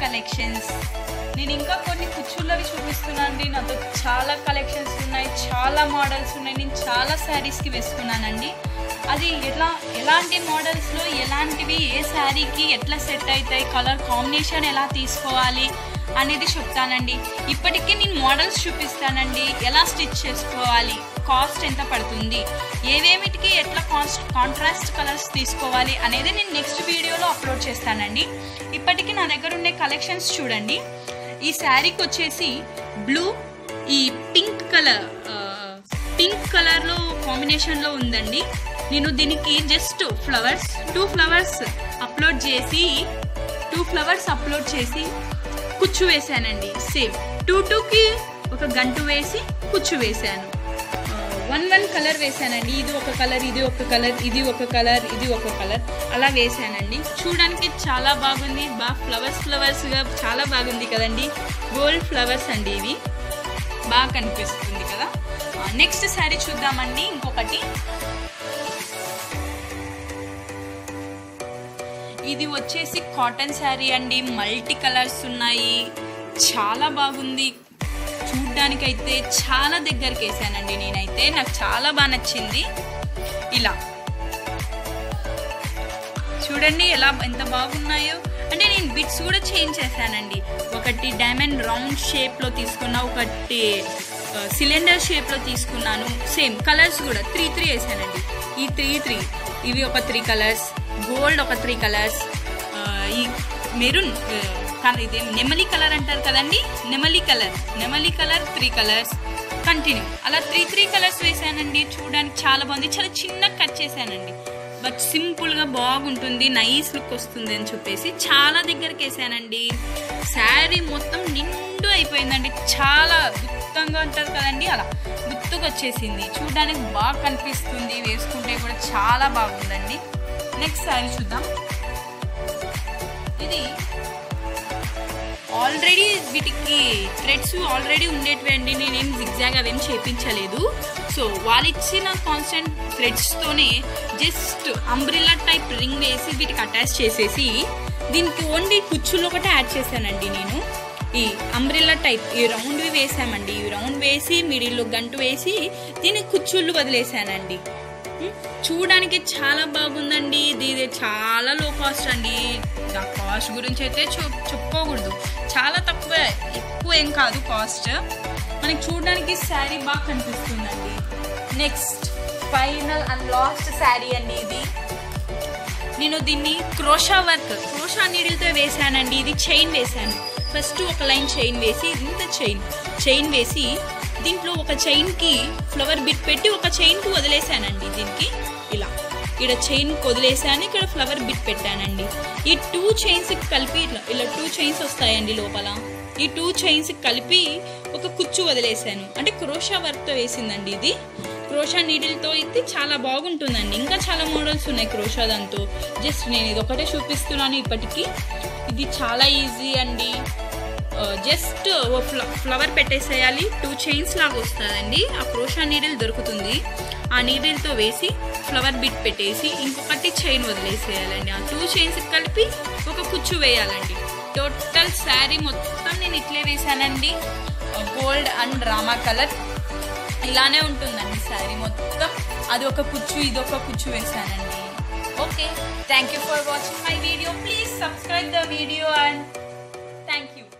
collections నేను ఇంకా కొన్ని కుచ్చుళ్ళవి చూపిస్తున్నాను అండి నాతో చాలా కలెక్షన్స్ ఉన్నాయి చాలా మోడల్స్ ఉన్నాయి నేను చాలా శారీస్కి వేసుకున్నానండి అది ఎట్లా ఎలాంటి మోడల్స్లో ఎలాంటివి ఏ శారీకి ఎట్లా సెట్ అవుతాయి కలర్ కాంబినేషన్ ఎలా తీసుకోవాలి అనేది చెప్తానండి ఇప్పటికీ నేను మోడల్స్ చూపిస్తానండి ఎలా స్టిచ్ చేసుకోవాలి కాస్ట్ ఎంత పడుతుంది ఏవేమిటికి ఎట్లా కాస్ట్ కాంట్రాస్ట్ కలర్స్ తీసుకోవాలి అనేది నేను నెక్స్ట్ వీడియోలో అప్లోడ్ చేస్తానండి ఇప్పటికీ నా దగ్గర ఉండే కలెక్షన్స్ చూడండి ఈ శారీకి వచ్చేసి బ్లూ ఈ పింక్ కలర్ పింక్ కలర్లో కాంబినేషన్లో ఉందండి నేను దీనికి just flowers two flowers upload చేసి టూ ఫ్లవర్స్ అప్లోడ్ చేసి కుచ్చు వేసానండి సేమ్ టూ టూకి ఒక గంటు వేసి కుచ్చు వేసాను వన్ వన్ కలర్ వేసానండి ఇది ఒక కలర్ ఇది ఒక కలర్ ఇది ఒక కలర్ ఇది ఒక కలర్ అలా వేసానండి చూడడానికి చాలా బాగుంది బాగా ఫ్లవర్స్ ఫ్లవర్స్గా చాలా బాగుంది కదండి గోల్డ్ ఫ్లవర్స్ అండి ఇవి బాగా కనిపిస్తుంది కదా నెక్స్ట్ శారీ చూద్దామండి ఇంకొకటి ఇది వచ్చేసి కాటన్ శారీ అండి మల్టీ కలర్స్ ఉన్నాయి చాలా బాగుంది చూడ్డానికైతే చాలా దగ్గరికి వేసానండి నేనైతే నాకు చాలా బాగా నచ్చింది ఇలా చూడండి ఎలా ఎంత బాగున్నాయో అంటే నేను బిట్స్ కూడా చేంజ్ చేశానండి ఒకటి డైమండ్ రౌండ్ షేప్లో తీసుకున్నా ఒకటి సిలిండర్ షేప్లో తీసుకున్నాను సేమ్ కలర్స్ కూడా త్రీ త్రీ వేసానండి ఈ త్రీ త్రీ ఇవి ఒక త్రీ కలర్స్ గోల్డ్ ఒక త్రీ కలర్స్ ఈ మెరూన్ ఇది నెమలి కలర్ అంటారు కదండి నెమలి కలర్ నెమలి కలర్ త్రీ కలర్స్ కంటిన్యూ అలా త్రీ త్రీ కలర్స్ వేసానండి చూడడానికి చాలా బాగుంది చాలా చిన్నగా కట్ చేశానండి బట్ సింపుల్గా బాగుంటుంది నైస్ లుక్ వస్తుంది అని చెప్పేసి చాలా దగ్గరికి వేసానండి శారీ మొత్తం నిండు అయిపోయిందండి చాలా గుత్తంగా ఉంటుంది కదండి అలా గుత్తుకు వచ్చేసింది చూడడానికి బాగా కనిపిస్తుంది వేసుకుంటే కూడా చాలా బాగుందండి నెక్స్ట్ శారీ చూద్దాం ఇది ఆల్రెడీ వీటికి థ్రెడ్స్ ఆల్రెడీ ఉండేటివండి నేనేం జిగ్జాగ్ అవేం చేపించలేదు సో వాళ్ళు ఇచ్చిన కాన్స్టెంట్ థ్రెడ్స్తోనే జస్ట్ అంబ్రిల్లా టైప్ రింగ్ వేసి వీటికి అటాచ్ చేసేసి దీనికి ఓన్లీ కుచ్చులు ఒకటే యాడ్ చేశానండి నేను ఈ అంబ్రిల్లా టైప్ ఈ రౌండ్వి వేసామండి ఈ రౌండ్ వేసి మిడిల్లో గంటు వేసి దీనికి కుచ్చుళ్ళు వదిలేసానండి చూడడానికి చాలా బాగుందండి ఇది ఇది చాలా లో కాస్ట్ అండి నా కాస్ట్ గురించి అయితే చెప్పుకోకూడదు చాలా తక్కువ ఎక్కువ ఏం కాదు కాస్ట్ మనకి చూడడానికి శారీ బాగా కనిపిస్తుందండి next final and last sari అండి ఇది నేను దీన్ని క్రోషా వర్క్ క్రోషా నీడిల్తో వేసానండి ఇది చైన్ వేసాను ఫస్ట్ ఒక లైన్ చైన్ వేసి ఇంత చైన్ చైన్ వేసి దీంట్లో ఒక చైన్కి ఫ్లవర్ బిట్ పెట్టి ఒక చైన్కి వదిలేసానండి దీనికి ఇలా ఇక్కడ చైన్ వదిలేసాను ఇక్కడ ఫ్లవర్ బిట్ పెట్టానండి ఈ టూ చైన్స్ కలిపి ఇట్లా ఇలా టూ చైన్స్ వస్తాయండి లోపల ఈ టూ చైన్స్ కలిపి ఒక కుచ్చు వదిలేసాను అంటే క్రోషా వర్క్తో వేసిందండి ఇది క్రోషా నీడిల్తో అయితే చాలా బాగుంటుందండి ఇంకా చాలా మోడల్స్ ఉన్నాయి క్రోషా దాంతో జస్ట్ నేను ఇది ఒకటే చూపిస్తున్నాను ఇప్పటికీ ఇది చాలా ఈజీ అండి జస్ట్ ఫ్లవర్ పెట్టేసేయాలి టూ చైన్స్ లాగా వస్తుందండి ఆ క్రోషా నీడిల్ దొరుకుతుంది ఆ నీడిల్తో వేసి ఫ్లవర్ బిట్ పెట్టేసి ఇంకొకటి చైన్ వదిలేసేయాలండి ఆ టూ చైన్స్ కలిపి ఒక కుచ్చు వేయాలండి టోటల్ శారీ మొత్తం నేను ఇట్లే వేసానండి గోల్డ్ అండ్ రామా కలర్ ఇలానే ఉంటుందండి శారీ మొత్తం అది ఒక కుచ్చు ఇది ఒక కుచ్చు వేసానండి okay thank you for watching my video please subscribe the video and thank you